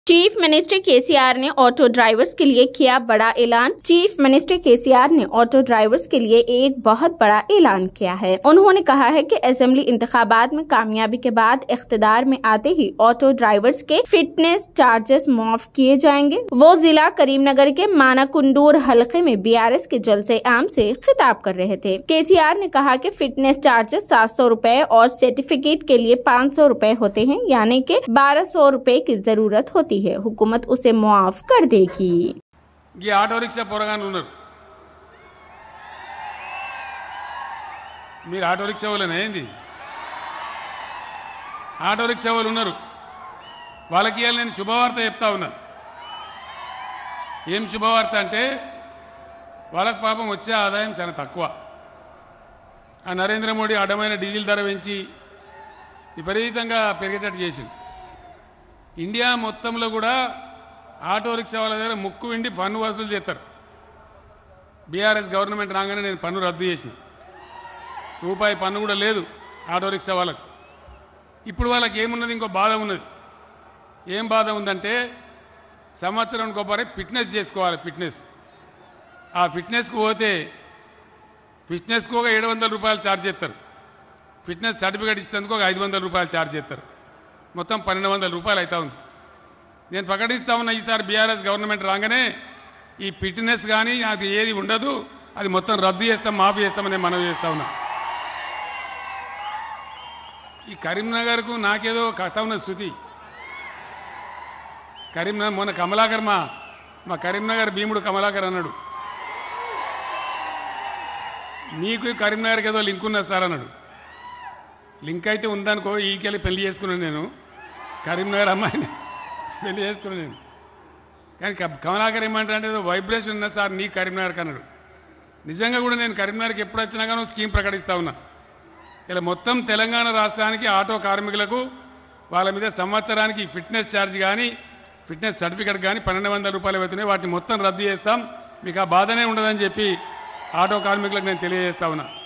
chief minister KCR ने auto drivers के लिए किया बड़ा ऐलान चीफ मिनिस्टर केसीआर ने ऑटो ड्राइवर्स के लिए एक बहुत बड़ा ऐलान किया है उन्होंने कहा है कि असेंबली इंतखाबात में कामयाबी के बाद इख्तदार में आते ही ऑटो ड्राइवर्स के फिटनेस चार्जेस माफ किए जाएंगे वो जिला करीमनगर के मानाकुंडूर हलके में बीआरएस के जलसे आम से खिताब कर रहे थे केसीआर ने कहा कि फिटनेस चार्जेस सात सौ रूपए और सर्टिफिकेट के लिए पाँच सौ रूपए होते हैं यानी कि बारह सौ रूपए की जरूरत होती है हुकूमत उसे मुआफ कर देगी ఈ ఆటో రిక్షా పొరగానే ఉన్నారు మీరు ఆటో రిక్షా వాళ్ళేనా ఏంది ఆటో రిక్షా వాళ్ళు ఉన్నారు వాళ్ళకి ఇవాళ నేను శుభవార్త చెప్తా ఉన్నా ఏం శుభవార్త అంటే వాళ్ళకి పాపం వచ్చే ఆదాయం చాలా తక్కువ ఆ నరేంద్ర మోడీ అడ్డమైన డీజిల్ ధర పెంచి విపరీతంగా పెరిగేటట్టు చేసింది ఇండియా మొత్తంలో కూడా ఆటో రిక్షా వాళ్ళ దగ్గర ముక్కు విండి పన్ను వసూలు చేస్తారు బీఆర్ఎస్ గవర్నమెంట్ రాగానే నేను పన్ను రద్దు చేసిన రూపాయి పన్ను కూడా లేదు ఆటో రిక్షా వాళ్ళకు ఇప్పుడు వాళ్ళకి ఏమున్నది ఇంకో బాధ ఉన్నది ఏం బాధ ఉందంటే సంవత్సరం కొబ్బరి ఫిట్నెస్ చేసుకోవాలి ఫిట్నెస్ ఆ ఫిట్నెస్కి పోతే ఫిట్నెస్కి ఒక ఏడు వందల రూపాయలు ఛార్జ్ చేస్తారు ఫిట్నెస్ సర్టిఫికేట్ ఇస్తేందుకు ఒక ఐదు వందల రూపాయలు ఛార్జ్ చేస్తారు మొత్తం పన్నెండు వందల రూపాయలు అవుతా ఉంది నేను ప్రకటిస్తా ఉన్నా ఈసారి బీఆర్ఎస్ గవర్నమెంట్ రాగానే ఈ ఫిట్నెస్ కానీ అది ఏది ఉండదు అది మొత్తం రద్దు చేస్తాం మాఫీ చేస్తామని నేను మనవి చేస్తా ఉన్నా ఈ కరీంనగర్కు నాకేదో కథ ఉన్న శృతి కరీంనగర్ మొన్న కమలాకర్ మా మా కరీంనగర్ భీముడు కమలాకర్ అన్నాడు మీకు కరీంనగర్కి ఏదో లింక్ ఉన్నది సార్ అన్నాడు లింక్ అయితే ఉందనుకో ఈకెళ్ళి పెళ్లి చేసుకున్నాను నేను కరీంనగర్ అమ్మాయిని పెళ్లి చేసుకున్నాను నేను కానీ క- కమలాకర్ ఏమంటారు అంటే ఏదో వైబ్రేషన్ ఉన్నా సార్ నీ కరీంనగర్కి అన్నాడు నిజంగా కూడా నేను కరీంనగర్కి ఎప్పుడు వచ్చినా కానీ స్కీమ్ ప్రకటిస్తా ఉన్నా ఇలా మొత్తం తెలంగాణ రాష్ట్రానికి ఆటో కార్మికులకు వాళ్ళ మీద సంవత్సరానికి ఫిట్నెస్ ఛార్జ్ కానీ ఫిట్నెస్ సర్టిఫికేట్ కానీ పన్నెండు వందల రూపాయలు అవుతున్నాయి వాటిని మొత్తం రద్దు చేస్తాం మీకు ఆ బాధనే ఉండదని చెప్పి ఆటో కార్మికులకు నేను తెలియజేస్తా ఉన్నా